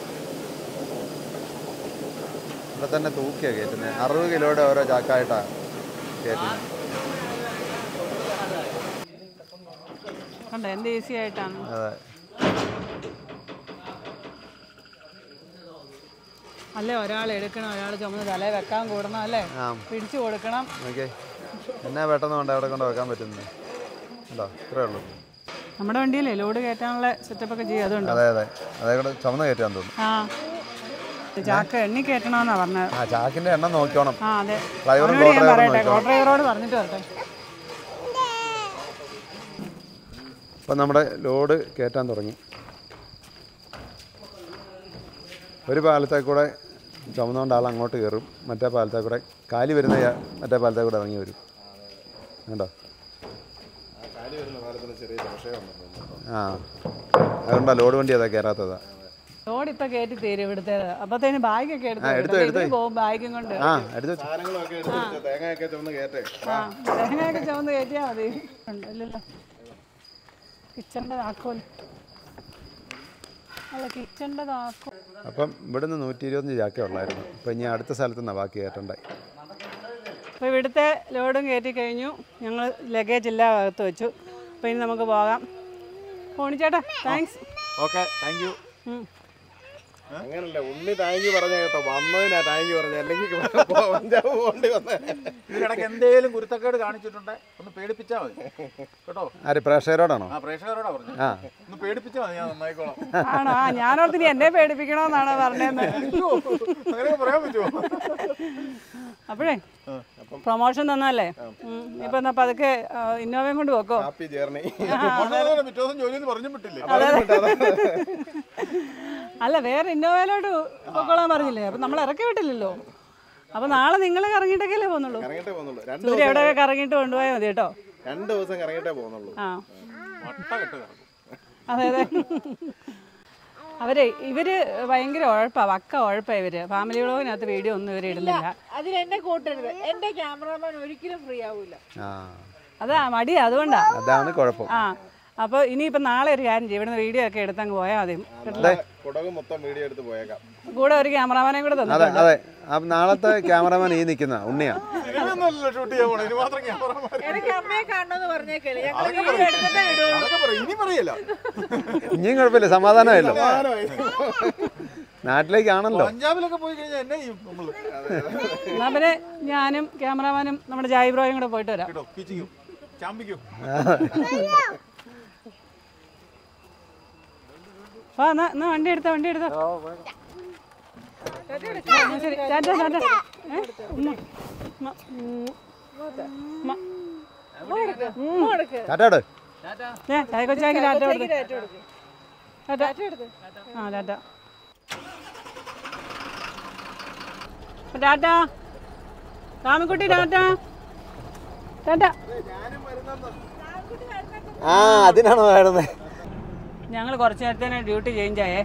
ഇവിടെ തന്നെ തൂക്കിയാണ് കയറ്റുന്നത് അറുപത് കിലോയുടെ ഓരോ ചാക്കായിട്ടാണ് കയറ്റുന്നത് കണ്ടോ എന്ത് ഈസി ആയിട്ടാണ് അതെ അല്ലേ ഒരാൾ എടുക്കണം ഒരാൾ ചുമന്ന് തലേ വെക്കാൻ കൂടണം അല്ലേ ആ പിടിച്ചു കൊടുക്കണം ഓക്കെ എന്നാ പെട്ടെന്ന് കൊണ്ട് അവിടെ കൊണ്ട് വെക്കാൻ പറ്റുന്നത് ഉണ്ടോ ഇത്രേ ഉള്ളൂ നമ്മുടെ വണ്ടിയിലേ ലോഡ് കയറ്റാനുള്ള സെറ്റപ്പ് ഒക്കെ ചെയ്യും അതുണ്ടോ അതെ അതെ അതേ കൂടെ ചുമന്ന് കയറ്റാൻ തോന്നുന്നു ആ ഇത് ചാക്ക് എണ്ണി കയറ്റണമെന്നാ പറഞ്ഞത് ആ ചാക്കിന്റെ എണ്ണം നോക്കിയോണം ആ അതെ ഡ്രൈവറും അവനോട് ഞാൻ ഡ്രൈവറും പറയട്ടെ നോക്കണം. കോ ഡ്രൈവറോട് പറഞ്ഞിട്ട് വരട്ടെ അപ്പം നമ്മുടെ ലോഡ് കയറ്റാൻ തുടങ്ങി ഒരു പാലത്തെ കൂടെ ചുമന്നുകൊണ്ട് ആൾ അങ്ങോട്ട് കയറും മറ്റേ പാലത്തെ കൂടെ കാലി വരുന്ന യാ- മറ്റേ പാലത്തെ കൂടെ ഇറങ്ങി വരും കണ്ടോ കാലി വരുന്ന പാലത്തിന് ചെറിയ ദോഷമേ വന്നിട്ടുണ്ട് ആ അതുകൊണ്ടാണ് ലോഡ് വണ്ടി അതാ കയറാത്തതാ ലോഡ് ഇപ്പൊ കയറ്റി തീരും ഇവിടുത്തേത് അപ്പത്തേന് ബാഗൊക്കെ എടുത്ത് ആ, വെക്കണം. എടുത്തോ, അപ്പൊ എടുത്തോ. ഇതിന് പോകും ബാഗും കൊണ്ട് ആ എടുത്ത് വെച്ചോ. സാധനങ്ങളൊക്കെ എടുത്ത് വെച്ച് തേങ്ങയൊക്കെ ചുമന്ന് കയറ്റേ ആ തേങ്ങയൊക്കെ ചുമന്ന് കയറ്റിയാൽ മതി ഉണ്ട്, ഇല്ലല്ലോ കിച്ചണിന്റെ താക്കോൽ അല്ല കിച്ചണിന്റെ താക്കോൽ അപ്പം ഇവിടുന്ന് നൂറ്റി ഇരുപത്തഞ്ച് ചാക്കേ ഉള്ളായിരുന്നു അപ്പം ഇനി അടുത്ത സ്ഥലത്ത് നിന്നാണ് ബാക്കി കയറ്റണ്ടേ അപ്പോൾ ഇവിടുത്തെ ലോഡും കയറ്റി കഴിഞ്ഞു ഞങ്ങൾ ലഗേജ് എല്ലാം അകത്ത് വെച്ചു അപ്പോൾ ഇനി നമുക്ക് പോകാം പോണിച്ചേട്ടാ താങ്ക്സ് ഓക്കെ താങ്ക് യു അങ്ങനല്ല ഉണ്ണി താങ്ക് യു പറഞ്ഞ കേട്ടോ വന്നതിനാ താങ്ക് യു പറഞ്ഞ അല്ലെങ്കിൽ പഞ്ചാബ് പോകേണ്ടി വന്നേ ഇതിനിടയ്ക്ക് എന്തേലും കുരുത്തക്കേട് കാണിച്ചിട്ടുണ്ട് ഒന്ന് പേടിപ്പിച്ചാൽ മതി കേട്ടോ ആര് പ്രേക്ഷകരോടാണോ ആ പ്രേക്ഷകരോടാ പറഞ്ഞു ആ ഒന്ന് പേടിപ്പിച്ചാൽ മതി ഞാൻ നന്നായിക്കോളാം ആണോ ആ ഞാനോർത്ത് ഇനി എന്നെ പേടിപ്പിക്കണമെന്നാണ് പറഞ്ഞതെന്ന് അയ്യോ, അങ്ങനെയൊക്കെ പറയാൻ പറ്റുമോ അപ്പോഴേ പ്രൊമോഷൻ തന്നല്ലേ ഉം. ഇപ്പൊ എന്നാ പതുക്കെ ആ, ഇന്നോവയും കൊണ്ട് പോക്കോ ഹാപ്പി ജേർണി പിറ്റേ ദിവസം ജോലിന്ന് പറഞ്ഞു വിട്ടില്ലേ അല്ല വേറെ ഇന്നോവയിലോട്ട് പൊക്കോളാൻ പറഞ്ഞില്ലേ അപ്പൊ നമ്മൾ ഇറക്കി വിട്ടില്ലല്ലോ അപ്പൊ നാളെ നിങ്ങൾ കറങ്ങിയിട്ടൊക്കെയല്ലേ പോകുന്നുള്ളൂ കറങ്ങിട്ടേ പോകുന്നുള്ളൂ രണ്ട് സൂര്യ എവിടെയൊക്കെ കറങ്ങിയിട്ട് കൊണ്ടുപോയാൽ മതി കേട്ടോ രണ്ട് ദിവസം കറങ്ങിട്ടേ പോകുന്നുള്ളൂ ആ അതെ അതെ അവരെ ഇവര് ഭയങ്കര ഉഴപ്പാ വക്ക ഉഴപ്പാ ഇവര് ഫാമിലി വ്ളോഗിനകത്ത് വീഡിയോ ഒന്നും ഇവര് ഇടുന്നില്ല അതിന് എന്നെ കൂട്ടരുത് എന്റെ ക്യാമറാമാൻ ഒരിക്കലും ഫ്രീ ആവൂല ആ അതാ മടിയാ അതുകൊണ്ടാ അതാണ് കുഴപ്പം ആ അപ്പോൾ ഇനിയിപ്പോൾ നാളെ ഒരു കാര്യം ചെയ്യും ഇവിടുന്ന് വീഡിയോ ഒക്കെ എടുത്തങ്ങ് പോയാൽ മതി കുടക് മൊത്തം വീഡിയോ എടുത്ത് പോയേക്കാം കൂടെ ഒരു ക്യാമറാമാനെ കൂടെ അതെ തന്നിട്ടുണ്ട് അതെ അപ്പം നാളത്തെ ക്യാമറമാൻ ഈ നിൽക്കുന്ന ഉണ്ണിയാ ഇതൊന്നുമല്ലല്ലോ ഷൂട്ട് ചെയ്യാൻ പോണേ ഇനി മാത്രം ക്യാമറമാൻ എനിക്ക് അമ്മയെ കാണണമെന്ന് പറഞ്ഞേക്കല്ലേ ഞങ്ങൾ വീഡിയോ എടുത്തിട്ടേ വിടുള്ളൂ അതൊക്കെ പറയും ഇനി പറയല്ല ഇനിയും കുഴപ്പമില്ല സമാധാനമല്ലോ നാട്ടിലേക്കാണല്ലോ പഞ്ചാബിലൊക്കെ പോയി കഴിഞ്ഞാൽ എന്നെ ചെയ്യും നമ്മള് എന്നാൽ പിന്നെ ഞാനും ക്യാമറാമാനും നമ്മുടെ ജായ് ബ്രോയും കൂടെ പോയിട്ട് വരാം കേട്ടോ പിച്ചിക്കും ചാമ്പിക്കും വാ എന്നാ എന്നാ വണ്ടി എടുത്തോ വണ്ടി എടുത്തോ ആ, ശരി ടാറ്റ ടാറ്റ ഏ? ഉമ്മ. ഉമ്മ. ഉമ്മ. ഉമ്മ. ടാറ്റാട് ഏ ചായ കൊച്ചാക്കി ടാറ്റ കൊടുത്ത് ടാറ്റ ആ ടാറ്റ അപ്പൊ ടാറ്റ രാമൻകുട്ടി ടാറ്റ ടാറ്റ ആ അതിനാണോ വേണ്ടത് ഞങ്ങൾ കുറച്ച് നേരത്തേനെ ഡ്യൂട്ടി ചേഞ്ച് ആയേ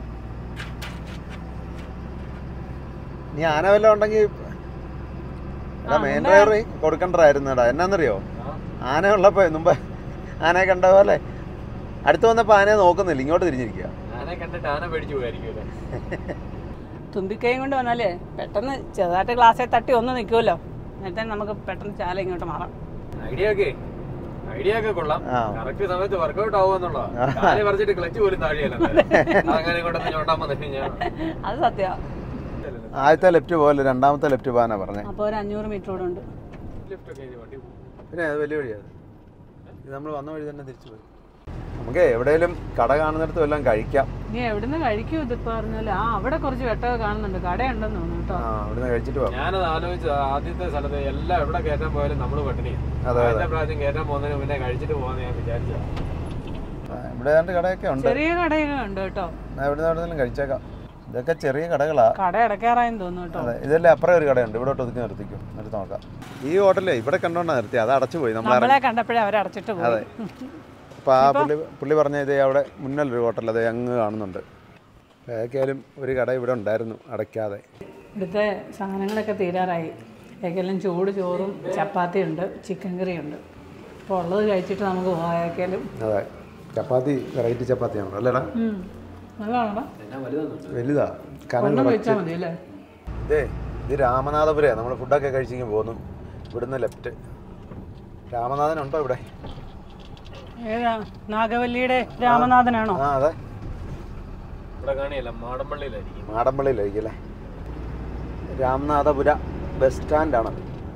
നീ ആന വല്ലതും ഉണ്ടെങ്കിൽ എടാ മെയിൻ ഡ്രൈവർ കൊടുക്കണ്ടായിരുന്നു എടാ എന്നാന്നറിയോ ആന ഉള്ളപ്പോ മുമ്പ് ആനയെ കണ്ട പോലെ അടുത്ത് വന്നപ്പോ ആനയെ നോക്കുന്നില്ല ഇങ്ങോട്ട് തിരിഞ്ഞിരിക്കുക ആനെ കണ്ടിട്ട് ആന പേടിച്ചു പോയായിരിക്കും തുമ്പിക്കൈയും കൊണ്ട് വന്നാലേ പെട്ടെന്ന് ചെറുതായിട്ട് ഗ്ലാസ്സിൽ തട്ടി ഒന്ന് നിൽക്കുമല്ലോ നേരത്തെ നമുക്ക് പെട്ടെന്ന് ചാല ഇങ്ങോട്ട് മാറാം ഐഡിയ ഒക്കെ ഐഡിയ ഒക്കെ കൊള്ളാം ആ. കറക്റ്റ് സമയത്ത് വർക്കൗട്ട് ആവുമെന്നുള്ള കാല് പറിച്ചിട്ട് ക്ലച്ച് പോലും താഴെയല്ല അങ്ങനെ കൊണ്ടൊന്ന് ചോണ്ടാൻ വന്നിട്ട് ഞാൻ അത് സത്യമാണ് ആദ്യത്തെ ലെഫ്റ്റ് പോലെ രണ്ടാമത്തെ ലെഫ്റ്റ് പോകാനാ പറഞ്ഞേ അപ്പോൾ ഒരു അഞ്ഞൂറ് മീറ്റർ കൂടെ ഉണ്ട് ലിഫ്റ്റ് ഒക്കെ കഴിഞ്ഞ് വണ്ടി പോകും പിന്നെ അത് വലിയ വഴിയാണ് ഇത് നമ്മൾ വന്ന വഴി തന്നെ തിരിച്ചു പോയി നമുക്ക് എവിടെയെങ്കിലും കട കാണുന്നിടത്ത് വല്ലതും കഴിക്കാം നീ എവിടുന്ന് കഴിക്കും ഇതിപ്പോ പറഞ്ഞാല് ആ അവിടെ കുറച്ച് വെട്ടമൊക്കെ കാണുന്നുണ്ട് കടയുണ്ടെന്ന് തോന്നുന്നു കേട്ടോ ആ അവിടുന്ന് കഴിച്ചിട്ട് പോകാം ഞാനത് ആലോചിച്ചത് ആദ്യത്തെ സ്ഥലത്ത് എല്ലാം എവിടെ കയറ്റാൻ പോയാലും നമ്മൾ പട്ടിണിയാണ് അതെ, അതെ. ആദ്യത്തെ പ്രാവശ്യം കയറ്റാൻ പോകുന്നതിന് മുന്നേ കഴിച്ചിട്ട് പോകാന്ന് ഞാൻ വിചാരിച്ചത് ആ, ഇവിടെ രണ്ട് കടയൊക്കെ ഉണ്ട് ചെറിയ കടയൊക്കെ ഉണ്ട് കേട്ടോ എന്നാ എവിടുന്ന് എവിടെന്നെങ്കിലും കഴിച്ചേക്കാം ഇതൊക്കെ ചെറിയ കടകളാ കട അടയ്ക്കാറായെന്ന് തോന്നുന്നു കേട്ടോ അതെ ഇതല്ലേ അപ്പുറം ഒരു കടയുണ്ട് ഇവിടെ ഒതുക്കി നിർത്തിക്കും നിർത്തി നോക്കാം ഈ ഹോട്ടലേ ഇവിടെ കണ്ടോണ്ടാ നിർത്തി അത് അടച്ചു പോയി നമ്മൾ നമ്മളെ കണ്ടപ്പോഴേ അവർ അടച്ചിട്ട് പോയി അതെ അപ്പോൾ ആ പുള്ളി പുള്ളി പറഞ്ഞ ഇതേ അവിടെ മുന്നിലൊരു ഹോട്ടൽ അത് അങ്ങ് കാണുന്നുണ്ട് ഏതൊക്കെയാലും ഒരു കട ഇവിടെ ഉണ്ടായിരുന്നു അടയ്ക്കാതെ ഇവിടുത്തെ സാധനങ്ങളൊക്കെ തീരാറായി ഏക്കെല്ലാം ചൂട് ചോറും ചപ്പാത്തി ഉണ്ട് ചിക്കൻ കറി ഉണ്ട് അപ്പോൾ ഉള്ളത് കഴിച്ചിട്ട് നമുക്ക് പോയേക്കാലും അതെ ചപ്പാത്തി വെറൈറ്റി ചപ്പാത്തിയാണല്ലോ അല്ലേടാ നല്ലതാണോ വലുതാ കനം ഒന്നും കുറച്ച് വെച്ചാൽ മതി അല്ലേ ഇതേ ഇത് രാമനാഥപുരമാണ് നമ്മൾ ഫുഡൊക്കെ കഴിച്ചിങ്ങനെ പോന്നു ഇവിടുന്ന് ലെഫ്റ്റ് രാമനാഥൻ ഉണ്ടോ ഇവിടെ ഏതാ നാഗവല്ലിയുടെ രാമനാഥനാണോ ആ അതെ ഇവിടെ കാണിയല്ല മാടമ്പള്ളിയിലായിരിക്കും മാടമ്പള്ളിയിലായിരിക്കും അല്ലേ രാമനാഥപുര ബസ് സ്റ്റാൻഡാണ്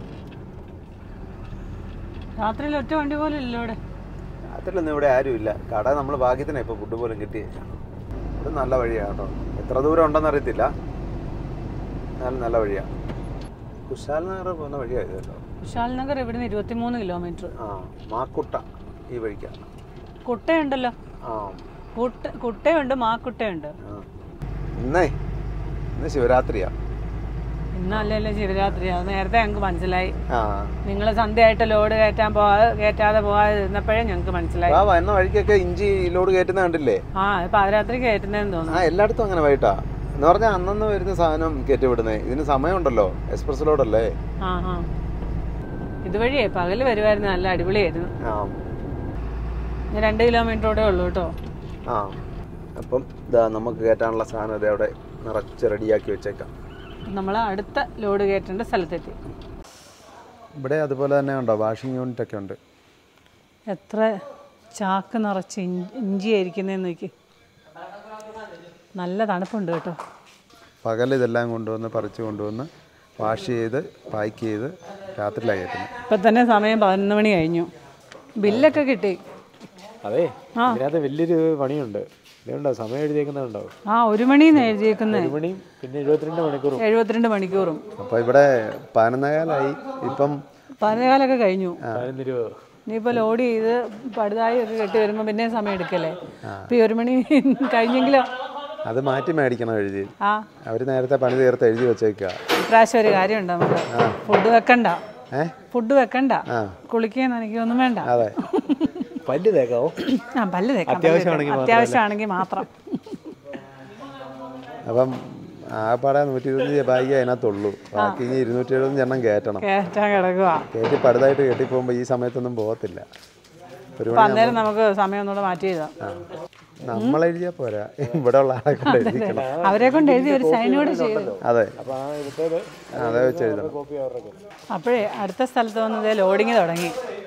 രാത്രിയിൽ ഒറ്റ വണ്ടി പോലും ഇല്ല ഇവിടെ അതിലൊന്നും ഇവിടെ ആരുമില്ല കട നമ്മൾ ഭാഗ്യത്തിനാണ് ഇപ്പോൾ ഫുഡ് പോലും കിട്ടിയത് ഇത് നല്ല വഴിയാണ് കേട്ടോ എത്ര ദൂരം ഉണ്ടെന്ന് അറിയത്തില്ല എന്നാലും നല്ല വഴിയാണ് കുശാൽ നഗർ പോകുന്ന വഴിയാണ് ഇത് കേട്ടോ വിശാൽ നഗർ ഇവിടുന്ന് ഇരുപത്തിമൂന്ന് കിലോമീറ്റർ ആ മാക്കുട്ട ഈ വഴിക്കാണ് കുട്ടയുണ്ടല്ലോ ആ കുട്ട കുട്ടയുണ്ട് മാക്കുട്ടയുണ്ട് ആ. ഇന്നേ ഇന്ന് ശിവരാത്രിയാ ഇന്നല്ലല്ലോ ശിവരാത്രി അത് നേരത്തെ ഞങ്ങൾക്ക് മനസ്സിലായി ആ നിങ്ങൾ സന്ധ്യയായിട്ട് ലോഡ് കയറ്റാൻ പോവാതെ കയറ്റാതെ പോകാതെ ഇരുന്നപ്പോഴേ ഞങ്ങൾക്ക് മനസ്സിലായി ആ വരുന്ന വഴിക്കൊക്കെ ഇഞ്ചി ലോഡ് കയറ്റുന്ന കണ്ടില്ലേ ആ അത് പാതിരാത്രി കയറ്റുന്നതെന്ന് ആ തോന്നുന്നു എല്ലായിടത്തും അങ്ങനെ വൈകിട്ടാ എന്ന് പറഞ്ഞാൽ അന്നന്ന് വരുന്ന സാധനം കയറ്റി വിടുന്നേ ഇതിന് സമയമുണ്ടല്ലോ എക്സ്പ്രസ് ലോഡല്ലേ ആ ആ ഇതുവഴിയേ പകല് വരുമായിരുന്നു നല്ല അടിപൊളിയായിരുന്നു ആ ഇനി രണ്ട് കിലോമീറ്ററോടെ ഉള്ളൂ കേട്ടോ ആ അപ്പം ഇതാ നമുക്ക് കയറ്റാനുള്ള സാധനം ഇതേ അവിടെ നിറച്ച് റെഡിയാക്കി വെച്ചേക്കാം നമ്മൾ അടുത്ത ലോഡ് കയറ്റേണ്ട സ്ഥലത്തെത്തി ഇവിടെ അതുപോലെ തന്നെ ഉണ്ടോ വാഷിംഗ് യൂണിറ്റ് ഒക്കെ ഉണ്ട് എത്ര ചാക്ക് നിറച്ച് ഇഞ്ചി ഇഞ്ചിയായിരിക്കുന്നതെന്ന് നോക്കി നല്ല തണുപ്പുണ്ട് കേട്ടോ പകൽ ഇതെല്ലാം കൊണ്ടുവന്ന് പറിച്ച് കൊണ്ടുവന്ന് വാഷ് ചെയ്ത് പാക്ക് ചെയ്ത് രാത്രിയിലാണ് കയറ്റുന്നത് ഇപ്പം തന്നെ സമയം പതിനൊന്ന് മണി കഴിഞ്ഞു ബില്ലൊക്കെ കിട്ടി അതെ ആ. ഇതിനകത്ത് വലിയൊരു പണിയുണ്ട് ഇതുണ്ടോ സമയം എഴുതിയേക്കുന്നുണ്ടോ ആ ഒരു മണിന്ന് എഴുതിയേക്കുന്നത് ഒരു മണിയും പിന്നെ എഴുപത്തിരണ്ട് മണിക്കൂറും എഴുപത്തിരണ്ട് മണിക്കൂറും അപ്പോൾ ഇവിടെ പതിനൊന്നേകാലായി ഇപ്പം പതിനേകാലൊക്കെ കഴിഞ്ഞു പതിനൊന്ന് രൂപ ഇനിയിപ്പോൾ ലോഡ് ചെയ്ത് പടുതായി ഒക്കെ കെട്ടി വരുമ്പോൾ പിന്നെയും സമയം എടുക്കല്ലേ അപ്പോൾ ഈ ഒരു മണി കഴിഞ്ഞെങ്കിലോ അത് മാറ്റി മേടിക്കണം എഴുതി ആ അവർ നേരത്തെ പണി തീർത്ത് എഴുതി വെച്ചേക്കുക ഇപ്രാവശ്യം ഒരു കാര്യമുണ്ട് നമുക്ക് ഫുഡ് വെക്കണ്ട ഏ ഫുഡ് വെക്കണ്ട കുളിക്കുകയും നനയ്ക്കുകയൊന്നും വേണ്ട അതെ പല്ല് തേക്കാവോ ആ പല്ല് തേക്കാം പല്ല് അത്യാവശ്യമാണെങ്കിൽ തേക്കാം. അത്യാവശ്യമാണെങ്കിൽ മാത്രം അപ്പം ആകപ്പാടെ നൂറ്റി ഇരുപത്തഞ്ച് ബാഗ് അതിനകത്തുള്ളൂ ബാക്കി ഇനി ഇരുന്നൂറ്റി എഴുപത്തഞ്ച് എണ്ണം കയറ്റണം കയറ്റാൻ കിടക്കുക കയറ്റി പടുതായിട്ട് കെട്ടി പോകുമ്പോൾ ഈ സമയത്തൊന്നും പോകത്തില്ല ഒരു അപ്പം അന്നേരം നമുക്ക് സമയം ഒന്നുകൂടെ മാറ്റി എഴുതാം നമ്മൾ എഴുതിയാൽ പോരാ ഇവിടെ ഉള്ള ആളെ കൊണ്ട് എഴുതിക്കണം അവരെ കൊണ്ട് എഴുതി ഒരു സൈനോട് ചെയ്തു അതെ അപ്പോൾ ആ എടുത്തത് അതെ വെച്ച് എഴുതണം കോപ്പി അവരുടെ അപ്പോഴേ അടുത്ത സ്ഥലത്ത് വന്നത് ലോഡിങ് തുടങ്ങി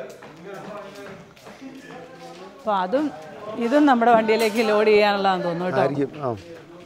അപ്പോൾ അതും ഇതും നമ്മുടെ വണ്ടിയിലേക്ക് ലോഡ് ചെയ്യാനുള്ളതാണെന്ന് തോന്നുന്നു കേട്ടോ ആയിരിക്കും ആ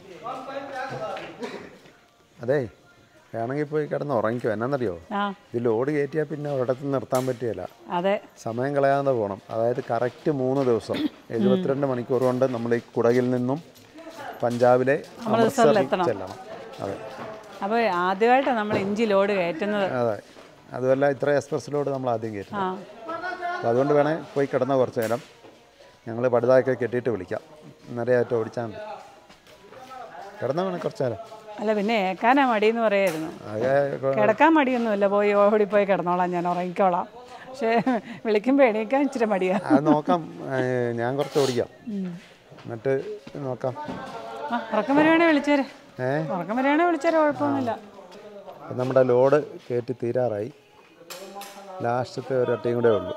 അതെ വേണമെങ്കിൽ പോയി കിടന്ന് ഉറങ്ങിക്കോ എന്നാന്നറിയോ ആ ഇത് ലോഡ് കയറ്റിയാൽ പിന്നെ ഒരിടത്ത് നിർത്താൻ പറ്റുകയില്ല അതെ സമയം കളയാതെ പോകണം അതായത് കറക്റ്റ് മൂന്ന് ദിവസം എഴുപത്തിരണ്ട് മണിക്കൂർ കൊണ്ട് നമ്മൾ ഈ കുടകിൽ നിന്നും പഞ്ചാബിലെ അമൃത്സറിൽ ചെല്ലണം അതെ അപ്പോൾ ആദ്യമായിട്ടാണ് നമ്മൾ ഇഞ്ചി ലോഡ് കയറ്റുന്നത് അതെ അതുമല്ല ഇത്ര എക്സ്പ്രസ് ലോഡ് നമ്മൾ ആദ്യം കയറ്റും ആ അപ്പോൾ അതുകൊണ്ട് വേണേൽ പോയി കിടന്ന കുറച്ച് നേരം ഞങ്ങൾ പടുതായൊക്കെ കെട്ടിയിട്ട് വിളിക്കാം നിറയായിട്ട് ഓടിച്ചാൽ മതി കിടന്ന വേണേൽ കുറച്ച് നേരം അല്ല പിന്നെ ഏക്കാനാ മടിയെന്ന് പറയായിരുന്നു ആകെ കിടക്കാൻ മടിയൊന്നുമില്ല പോയി ഓടിപ്പോയി കിടന്നോളാം ഞാൻ ഉറങ്ങിക്കോളാം പക്ഷേ വിളിക്കുമ്പോൾ എണീക്കാൻ ഇച്ചിരി മടിയാ അത് നോക്കാം ഏ, ഞാൻ കുറച്ച് ഓടിക്കാം എന്നിട്ട് നോക്കാം ആ ഉറക്കം വരുവാണെങ്കിൽ വിളിച്ചേരെ ഏ ഉറക്കം വരുവാണെങ്കിൽ വിളിച്ചേരെ കുഴപ്പമൊന്നുമില്ല അപ്പം നമ്മുടെ ലോഡ് കയറ്റി തീരാറായി ലാസ്റ്റത്തെ ഒരു അട്ടയും കൂടെ ഉള്ളൂ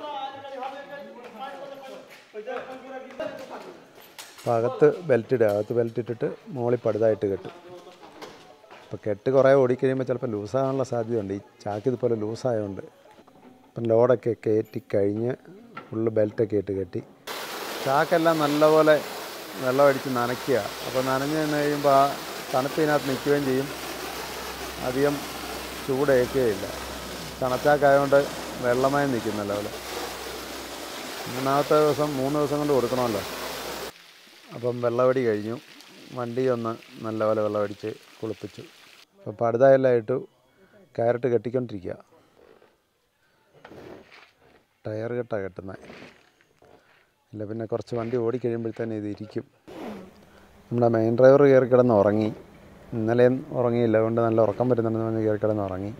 അപ്പം അകത്ത് ബെൽറ്റ് ഇടുക അകത്ത് ബെൽറ്റ് ഇട്ടിട്ട് മോളിൽ പടുതായിട്ട് കെട്ടും അപ്പോൾ കെട്ട് കുറേ ഓടിക്കഴിയുമ്പോൾ ചിലപ്പോൾ ലൂസാകാനുള്ള സാധ്യതയുണ്ട് ഈ ചാക്ക് ഇതുപോലെ ലൂസായതുകൊണ്ട് ഇപ്പം ലോഡൊക്കെ കയറ്റി കഴിഞ്ഞ് ഫുള്ള് ബെൽറ്റൊക്കെ ഇട്ട് കെട്ടി ചാക്കെല്ലാം നല്ലപോലെ വെള്ളം അടിച്ച് നനയ്ക്കുക അപ്പോൾ നനഞ്ഞ് നിന്ന് കഴിയുമ്പോൾ ആ തണുപ്പ് ഇതിനകത്ത് നിൽക്കുകയും ചെയ്യും അധികം ചൂടേക്കുകയില്ല തണുച്ചാക്കായതുകൊണ്ട് വെള്ളമയം നിൽക്കുന്നല്ലോ പോലെ മൂന്നാമത്തെ ദിവസം മൂന്ന് ദിവസം കൊണ്ട് കൊടുക്കണമല്ലോ അപ്പം വെള്ളമടി കഴിഞ്ഞു വണ്ടി ഒന്ന് നല്ലപോലെ വെള്ളമടിച്ച് കുളിപ്പിച്ചു അപ്പോൾ പടുതായെല്ലാം ഇട്ടു കയറിട്ട് കെട്ടിക്കൊണ്ടിരിക്കുക ടയർ കെട്ടാണ് കെട്ടുന്നത് ഇല്ല പിന്നെ കുറച്ച് വണ്ടി ഓടിക്കഴിയുമ്പോഴത്തേനെ ഇത് ഇരിക്കും നമ്മുടെ മെയിൻ ഡ്രൈവർ കയറി കിടന്ന് ഉറങ്ങി ഇന്നലെയും ഉറങ്ങിയില്ല അതുകൊണ്ട് നല്ല ഉറക്കം വരുന്നുണ്ടെന്ന് പറഞ്ഞ് കയറി കിടന്ന് ഉറങ്ങി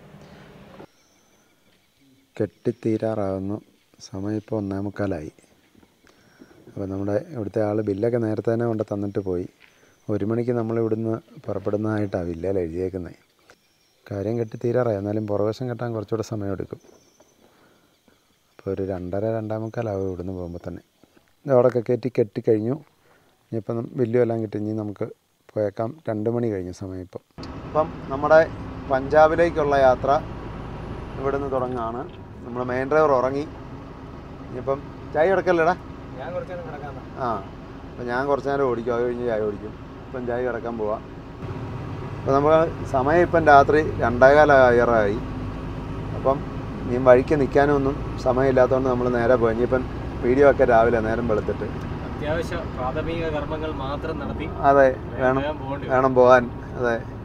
കെട്ടിത്തീരാറാകുന്നു സമയം ഇപ്പോൾ ഒന്നേ മുക്കാലായി അപ്പോൾ നമ്മുടെ ഇവിടുത്തെ ആൾ ബില്ലൊക്കെ നേരത്തെ തന്നെ കൊണ്ട് തന്നിട്ട് പോയി ഒരു മണിക്ക് നമ്മൾ ഇവിടുന്ന് പുറപ്പെടുന്നതായിട്ടാണ് ബില്ലിൽ എഴുതിയേക്കുന്നത് കാര്യം കെട്ടിത്തീരാറായി എന്നാലും പുറവശം കെട്ടാൻ കുറച്ചുകൂടെ സമയമെടുക്കും അപ്പോൾ ഒരു രണ്ടര രണ്ടാമുക്കാലാവും ഇവിടുന്ന് പോകുമ്പോൾ തന്നെ അവിടെയൊക്കെ കയറ്റി കെട്ടിക്കഴിഞ്ഞു ഇനിയിപ്പം ബില്ലും എല്ലാം കിട്ടി ഇനി നമുക്ക് പോയേക്കാം രണ്ട് മണി കഴിഞ്ഞ സമയം ഇപ്പം ഇപ്പം നമ്മുടെ പഞ്ചാബിലേക്കുള്ള യാത്ര ഇവിടുന്ന് തുടങ്ങുകയാണ് നമ്മുടെ മെയിൻ ഡ്രൈവർ ഉറങ്ങി ഇനിയിപ്പം ചായ കിടക്കല്ലേടാ ഞാൻ കുറച്ച് നേരം കിടക്കാൻ ആ അപ്പം ഞാൻ കുറച്ച് നേരം ഓടിക്കും അത് കഴിഞ്ഞ് ചായ ഓടിക്കും ഇപ്പം ചായ കിടക്കാൻ പോവാം അപ്പോൾ നമ്മൾ സമയം ഇപ്പം രാത്രി രണ്ടേകാലായി അപ്പം ഇനി വഴിക്ക് നിൽക്കാനൊന്നും സമയമില്ലാത്തതുകൊണ്ട് നമ്മൾ നേരെ പോയി ഇനിയിപ്പം വീഡിയോ ഒക്കെ രാവിലെ നേരം വെളുത്തിട്ട് അത്യാവശ്യ പ്രാഥമിക കർമ്മങ്ങൾ മാത്രം നടത്തി അതെ വേണം വേഗം പോകേണ്ടി വരും. വേണം പോകാൻ അതെ